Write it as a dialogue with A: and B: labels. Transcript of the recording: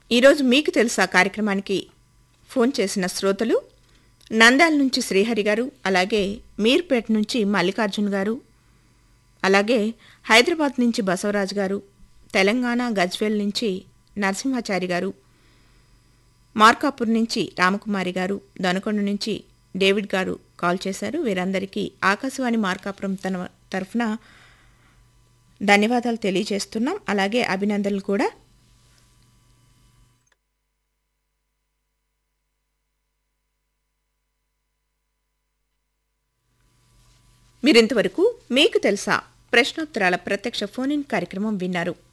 A: ఈరోజు మీకు తెలుసా కార్యక్రమానికి ఫోన్ చేసిన శ్రోతలు నంద్యాల నుంచి శ్రీహరి గారు అలాగే మీర్పేట నుంచి మల్లికార్జున్ గారు అలాగే హైదరాబాద్ నుంచి బసవరాజు గారు తెలంగాణ గజ్వేల్ నుంచి నరసింహాచారి గారు మార్కాపూర్ నుంచి రామకుమారి గారు దొనకొండ నుంచి డేవిడ్ గారు కాల్ చేశారు వీరందరికీ ఆకాశవాణి మార్కాపురం తన తరఫున ధన్యవాదాలు తెలియజేస్తున్నాం అలాగే అభినందనలు కూడా మీరింతవరకు మీకు తెలుసా ప్రశ్నోత్తరాల ప్రత్యక్ష ఫోన్ ఇన్ కార్యక్రమం విన్నారు